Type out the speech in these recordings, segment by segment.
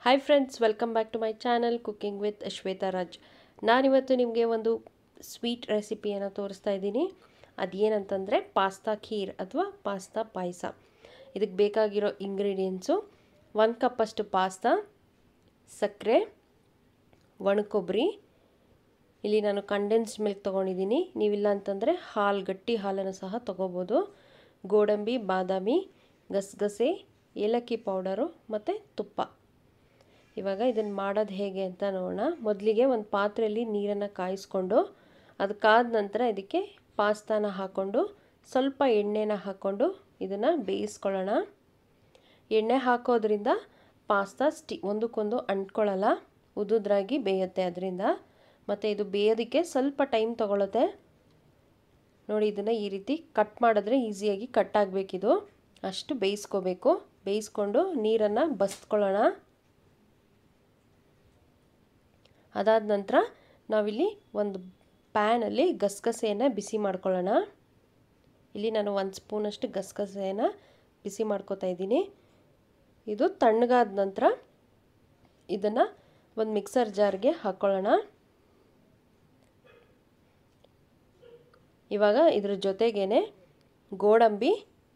hi friends welcome back to my channel cooking with Shweta Raj ನಾನಿವತ್ತು ನಿಮಗೆ ಒಂದು ಸ್ವೀಟ್ ರೆಸಿಪಿಯನ್ನು ತೋರಿಸ್ತಾ ಇದ್ದೀನಿ ಅದೇನಂತಂದರೆ ಪಾಸ್ತಾ ಖೀರ್ ಅಥವಾ ಪಾಸ್ತಾ ಪಾಯಸ ಇದಕ್ಕೆ ಬೇಕಾಗಿರೋ ಇಂಗ್ರೀಡಿಯೆಂಟ್ಸು ಒಂದು ಕಪ್ಪಷ್ಟು ಪಾಸ್ತಾ ಸಕ್ಕರೆ ಒಣಕೊಬ್ಬರಿ ಇಲ್ಲಿ ನಾನು ಕಂಡೆನ್ಸ್ಡ್ ಮಿಲ್ಕ್ ತೊಗೊಂಡಿದ್ದೀನಿ ನೀವಿಲ್ಲ ಅಂತಂದರೆ ಹಾಲು ಗಟ್ಟಿ ಹಾಲನ್ನು ಸಹ ತೊಗೋಬೋದು ಗೋಡಂಬಿ ಬಾದಾಮಿ ಗಸಗಸೆ ಏಲಕ್ಕಿ ಪೌಡರು ಮತ್ತು ತುಪ್ಪ ಇವಾಗ ಇದನ್ನು ಮಾಡೋದು ಹೇಗೆ ಅಂತ ನೋಡೋಣ ಮೊದಲಿಗೆ ಒಂದು ಪಾತ್ರೆಯಲ್ಲಿ ನೀರನ್ನು ಕಾಯಿಸ್ಕೊಂಡು ಅದಕ್ಕಾದ ನಂತರ ಇದಕ್ಕೆ ಪಾಸ್ತಾನ ಹಾಕ್ಕೊಂಡು ಸ್ವಲ್ಪ ಎಣ್ಣೆನ ಹಾಕ್ಕೊಂಡು ಇದನ್ನು ಬೇಯಿಸ್ಕೊಳ್ಳೋಣ ಎಣ್ಣೆ ಹಾಕೋದ್ರಿಂದ ಪಾಸ್ತಾ ಸ್ಟಿ ಒಂದಕ್ಕೊಂದು ಅಂಟ್ಕೊಳ್ಳಲ್ಲ ಉದುದ್ರಾಗಿ ಬೇಯುತ್ತೆ ಅದರಿಂದ ಮತ್ತು ಇದು ಬೇಯೋದಕ್ಕೆ ಸ್ವಲ್ಪ ಟೈಮ್ ತೊಗೊಳುತ್ತೆ ನೋಡಿ ಇದನ್ನು ಈ ರೀತಿ ಕಟ್ ಮಾಡಿದ್ರೆ ಈಸಿಯಾಗಿ ಕಟ್ ಆಗಬೇಕಿದು ಅಷ್ಟು ಬೇಯಿಸ್ಕೋಬೇಕು ಬೇಯಿಸ್ಕೊಂಡು ನೀರನ್ನು ಬಸ್ಕೊಳ್ಳೋಣ ಅದಾದ ನಂತರ ನಾವಿಲ್ಲಿ ಒಂದು ಪ್ಯಾನಲ್ಲಿ ಗಸಗಸೆಯನ್ನು ಬಿಸಿ ಮಾಡ್ಕೊಳ್ಳೋಣ ಇಲ್ಲಿ ನಾನು ಒಂದು ಸ್ಪೂನಷ್ಟು ಗಸಗಸೆಯನ್ನು ಬಿಸಿ ಮಾಡ್ಕೋತಾ ಇದ್ದೀನಿ ಇದು ತಣ್ಣಗಾದ ನಂತರ ಇದನ್ನು ಒಂದು ಮಿಕ್ಸರ್ ಜಾರ್ಗೆ ಹಾಕ್ಕೊಳ್ಳೋಣ ಇವಾಗ ಇದ್ರ ಜೊತೆಗೇನೆ ಗೋಡಂಬಿ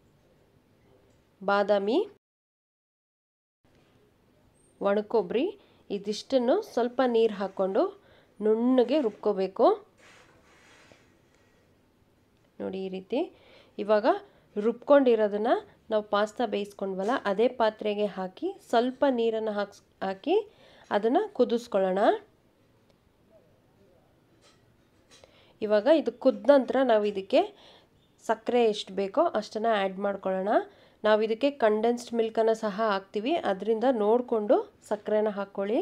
ಬಾದಾಮಿ ಒಣಕೊಬ್ಬರಿ ಇದಿಷ್ಟನ್ನು ಸ್ವಲ್ಪ ನೀರು ಹಾಕ್ಕೊಂಡು ನುಣ್ಣಗೆ ರುಬ್ಕೋಬೇಕು ನೋಡಿ ಈ ರೀತಿ ಇವಾಗ ರುಬ್ಕೊಂಡಿರೋದನ್ನು ನಾವು ಪಾಸ್ತಾ ಬೇಯಿಸ್ಕೊಂಡ್ವಲ್ಲ ಅದೇ ಪಾತ್ರೆಗೆ ಹಾಕಿ ಸ್ವಲ್ಪ ನೀರನ್ನು ಹಾಕ್ಸ್ ಹಾಕಿ ಅದನ್ನು ಕುದಿಸ್ಕೊಳ್ಳೋಣ ಇವಾಗ ಇದು ಕುದ್ದ ನಂತರ ನಾವು ಇದಕ್ಕೆ ಸಕ್ಕರೆ ಎಷ್ಟು ಬೇಕೋ ಅಷ್ಟನ್ನು ಆ್ಯಡ್ ಮಾಡ್ಕೊಳ್ಳೋಣ ನಾವು ಇದಕ್ಕೆ ಕಂಡೆನ್ಸ್ಡ್ ಮಿಲ್ಕನ್ನು ಸಹ ಹಾಕ್ತೀವಿ ಅದರಿಂದ ನೋಡಿಕೊಂಡು ಸಕ್ಕರೆನ ಹಾಕ್ಕೊಳ್ಳಿ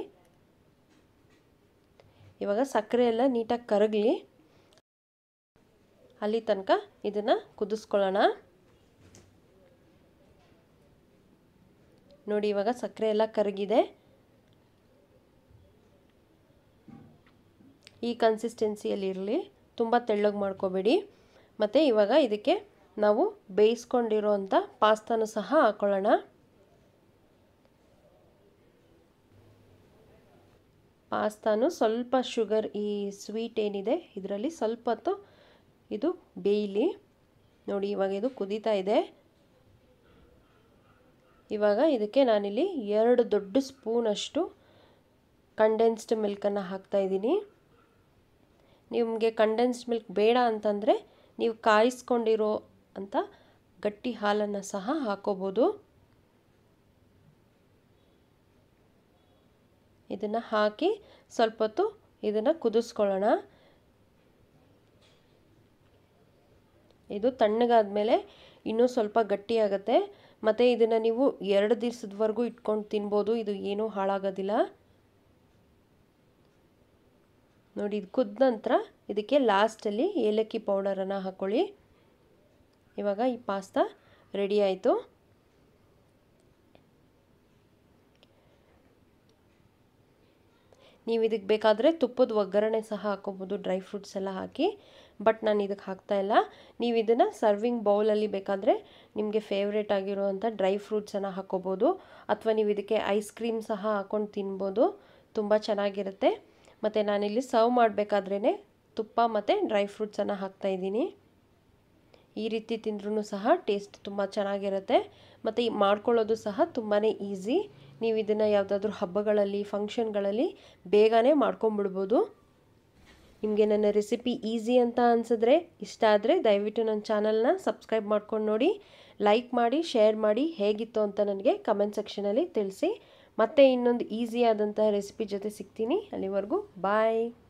ಇವಾಗ ಸಕ್ಕರೆ ಎಲ್ಲ ನೀಟಾಗಿ ಕರಗಲಿ ಅಲ್ಲಿ ತನಕ ಇದನ್ನು ಕುದಿಸ್ಕೊಳ್ಳೋಣ ನೋಡಿ ಇವಾಗ ಸಕ್ಕರೆ ಎಲ್ಲ ಕರಗಿದೆ ಈ ಕನ್ಸಿಸ್ಟೆನ್ಸಿಯಲ್ಲಿ ಇರಲಿ ತುಂಬ ತೆಳ್ಳಗೆ ಮಾಡ್ಕೋಬೇಡಿ ಮತ್ತು ಇವಾಗ ಇದಕ್ಕೆ ನಾವು ಬೇಯಿಸ್ಕೊಂಡಿರೋಂಥ ಪಾಸ್ತಾನು ಸಹ ಹಾಕ್ಕೊಳ್ಳೋಣ ಪಾಸ್ತಾನು ಸ್ವಲ್ಪ ಶುಗರ್ ಈ ಸ್ವೀಟ್ ಏನಿದೆ ಇದರಲ್ಲಿ ಸ್ವಲ್ಪ ಹೊತ್ತು ಇದು ಬೇಯಲಿ ನೋಡಿ ಇವಾಗ ಇದು ಕುದೀತಾ ಇದೆ ಇವಾಗ ಇದಕ್ಕೆ ನಾನಿಲ್ಲಿ ಎರಡು ದೊಡ್ಡ ಸ್ಪೂನಷ್ಟು ಕಂಡೆನ್ಸ್ಡ್ ಮಿಲ್ಕನ್ನು ಹಾಕ್ತಾಯಿದ್ದೀನಿ ನಿಮಗೆ ಕಂಡೆನ್ಸ್ಡ್ ಮಿಲ್ಕ್ ಬೇಡ ಅಂತಂದರೆ ನೀವು ಕಾಯಿಸ್ಕೊಂಡಿರೋ ಅಂತ ಗಟ್ಟಿ ಹಾಲನ್ನು ಸಹ ಹಾಕೋಬೋದು ಇದನ್ನು ಹಾಕಿ ಸ್ವಲ್ಪ ಹೊತ್ತು ಇದನ್ನು ಕುದಿಸ್ಕೊಳ್ಳೋಣ ಇದು ತಣ್ಣಗಾದ್ಮೇಲೆ ಇನ್ನೂ ಸ್ವಲ್ಪ ಗಟ್ಟಿಯಾಗುತ್ತೆ ಮತ್ತು ಇದನ್ನು ನೀವು ಎರಡು ದಿವಸದವರೆಗೂ ಇಟ್ಕೊಂಡು ತಿನ್ಬೋದು ಇದು ಏನೂ ಹಾಳಾಗೋದಿಲ್ಲ ನೋಡಿ ಇದು ಕುದ್ದ ನಂತರ ಇದಕ್ಕೆ ಲಾಸ್ಟಲ್ಲಿ ಏಲಕ್ಕಿ ಪೌಡರನ್ನು ಹಾಕ್ಕೊಳ್ಳಿ ಇವಾಗ ಈ ಪಾಸ್ತಾ ರೆಡಿ ಆಯಿತು ನೀವು ಇದಕ್ಕೆ ಬೇಕಾದರೆ ತುಪ್ಪದ ಒಗ್ಗರಣೆ ಸಹ ಹಾಕೋಬೋದು ಡ್ರೈ ಫ್ರೂಟ್ಸ್ ಎಲ್ಲ ಹಾಕಿ ಬಟ್ ನಾನು ಇದಕ್ಕೆ ಹಾಕ್ತಾಯಿಲ್ಲ ನೀವು ಇದನ್ನು ಸರ್ವಿಂಗ್ ಬೌಲಲ್ಲಿ ಬೇಕಾದರೆ ನಿಮಗೆ ಫೇವ್ರೇಟ್ ಆಗಿರುವಂಥ ಡ್ರೈ ಫ್ರೂಟ್ಸನ್ನು ಹಾಕೋಬೋದು ಅಥವಾ ನೀವು ಇದಕ್ಕೆ ಐಸ್ ಕ್ರೀಮ್ ಸಹ ಹಾಕ್ಕೊಂಡು ತಿನ್ಬೋದು ತುಂಬ ಚೆನ್ನಾಗಿರುತ್ತೆ ಮತ್ತು ನಾನಿಲ್ಲಿ ಸರ್ವ್ ಮಾಡಬೇಕಾದ್ರೇ ತುಪ್ಪ ಮತ್ತು ಡ್ರೈ ಫ್ರೂಟ್ಸನ್ನು ಹಾಕ್ತಾಯಿದ್ದೀನಿ ಈ ರೀತಿ ತಿಂದ್ರೂ ಸಹ ಟೇಸ್ಟ್ ತುಂಬ ಚೆನ್ನಾಗಿರುತ್ತೆ ಮತ್ತು ಮಾಡ್ಕೊಳ್ಳೋದು ಸಹ ತುಂಬಾ ಈಸಿ ನೀವು ಇದನ್ನು ಯಾವುದಾದ್ರೂ ಹಬ್ಬಗಳಲ್ಲಿ ಫಂಕ್ಷನ್ಗಳಲ್ಲಿ ಬೇಗನೆ ಮಾಡ್ಕೊಂಬಿಡ್ಬೋದು ನಿಮಗೆ ನನ್ನ ರೆಸಿಪಿ ಈಸಿ ಅಂತ ಅನಿಸಿದ್ರೆ ಇಷ್ಟ ಆದರೆ ದಯವಿಟ್ಟು ನನ್ನ ಚಾನಲ್ನ ಸಬ್ಸ್ಕ್ರೈಬ್ ಮಾಡ್ಕೊಂಡು ನೋಡಿ ಲೈಕ್ ಮಾಡಿ ಶೇರ್ ಮಾಡಿ ಹೇಗಿತ್ತು ಅಂತ ನನಗೆ ಕಮೆಂಟ್ ಸೆಕ್ಷನಲ್ಲಿ ತಿಳಿಸಿ ಮತ್ತೆ ಇನ್ನೊಂದು ಈಸಿ ಆದಂತಹ ರೆಸಿಪಿ ಜೊತೆ ಸಿಗ್ತೀನಿ ಅಲ್ಲಿವರೆಗೂ ಬಾಯ್